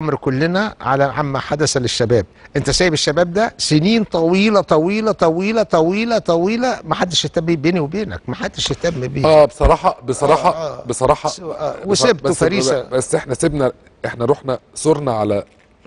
عمر كلنا على عما حدث للشباب انت سايب الشباب ده سنين طويله طويله طويله طويله طويله ما حدش اهتم بيه بيني وبينك ما حدش اهتم بيه اه بصراحه بصراحه آه، آه. بصراحه س- آه، بص- وسبته بس- فريسة. بس احنا سيبنا احنا رحنا صرنا على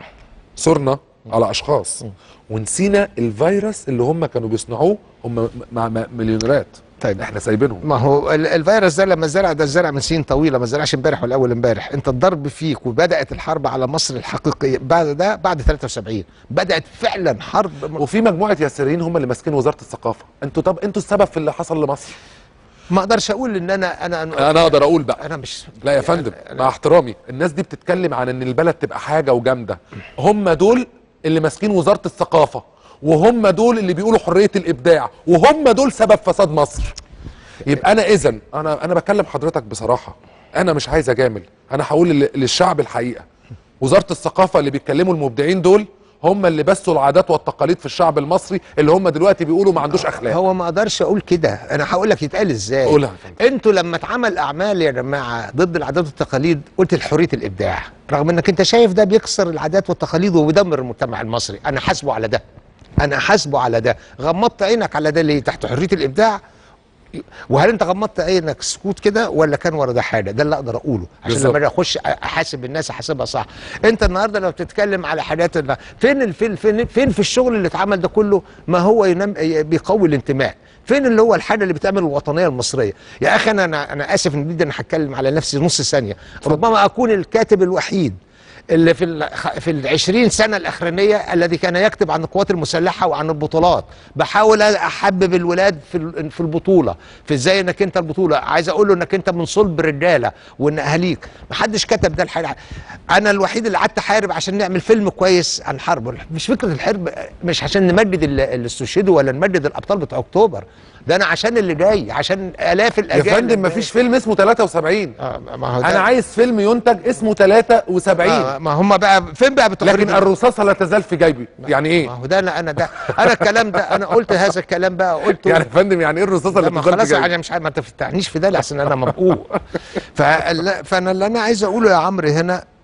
صرنا على اشخاص ونسينا الفيروس اللي هم كانوا بيصنعوه هم مع مع مليونيرات طيب. احنا سايبينهم ما هو ال- الفيروس ده لما زرع ده زرع من سنين طويله ما زرعش امبارح ولا اول امبارح انت الضرب فيك وبدات الحرب على مصر الحقيقيه بعد ده بعد 73 بدات فعلا حرب وفي مجموعه ياسرين هم اللي ماسكين وزاره الثقافه انتوا طب انتوا السبب في اللي حصل لمصر ما اقدرش اقول ان انا انا انا, انا اقدر اقول بقى أنا مش لا يا فندم مع احترامي الناس دي بتتكلم عن ان البلد تبقى حاجه وجامده هم دول اللي ماسكين وزاره الثقافه وهم دول اللي بيقولوا حريه الابداع وهم دول سبب فساد مصر يبقى انا اذا انا انا بكلم حضرتك بصراحه انا مش عايز اجامل انا هقول لل- للشعب الحقيقه وزاره الثقافه اللي بيتكلموا المبدعين دول هم اللي بثوا العادات والتقاليد في الشعب المصري اللي هم دلوقتي بيقولوا ما عندوش اخلاق هو ما اقدرش اقول كده انا هقول لك يتقال ازاي قولها يا فندم. انتوا لما اتعمل اعمال يا جماعه ضد العادات والتقاليد قلت حريه الابداع رغم انك انت شايف ده بيكسر العادات والتقاليد وبيدمر المجتمع المصري انا حاسبه على ده انا حاسبه على ده غمضت عينك على ده ليه تحت حريه الابداع وهل انت غمضت عينك سكوت كده ولا كان ورا ده حاجه ده اللي اقدر اقوله عشان بالظبط. لما أجي اخش احاسب الناس احاسبها صح انت النهارده لو بتتكلم على حاجات ال- فين ال- فين فين فين في الشغل اللي اتعمل ده كله ما هو ينم بيقوي الانتماء فين اللي هو الحاجه اللي بتعمل الوطنيه المصريه يا اخي انا انا انا اسف ان جدا هتكلم على نفسي نص ثانيه ربما اكون الكاتب الوحيد اللي في ال في ال 20 سنه الاخرانيه الذي كان يكتب عن القوات المسلحه وعن البطولات بحاول احبب الولاد في ال- في البطوله في ازاي انك انت البطوله عايز اقول له انك انت من صلب رجاله وان اهاليك ما حدش كتب ده الحقيقه انا الوحيد اللي قعدت احارب عشان نعمل فيلم كويس عن حرب مش فكره الحرب مش عشان نمجد ال- اللي استشهدوا ولا نمجد الابطال بتوع اكتوبر ده انا عشان اللي جاي عشان الاف يا الاجيال فندم ما فيش فيلم اسمه 73 آه، ما هو ده- انا عايز فيلم ينتج اسمه 73 آه، ما هم بقى فين بقى بتخريج لكن الرصاصه لا تزال في جيبي يعني ما ايه هو ده انا انا ده انا الكلام ده انا قلت هذا الكلام بقى قلته يعني يا فندم يعني ايه الرصاصه لا اللي ما تزال خلاص في جيبي انا مش عارف ما تفتحنيش في ده لحسن انا مبقوق فانا اللي انا عايز اقوله يا عمرو هنا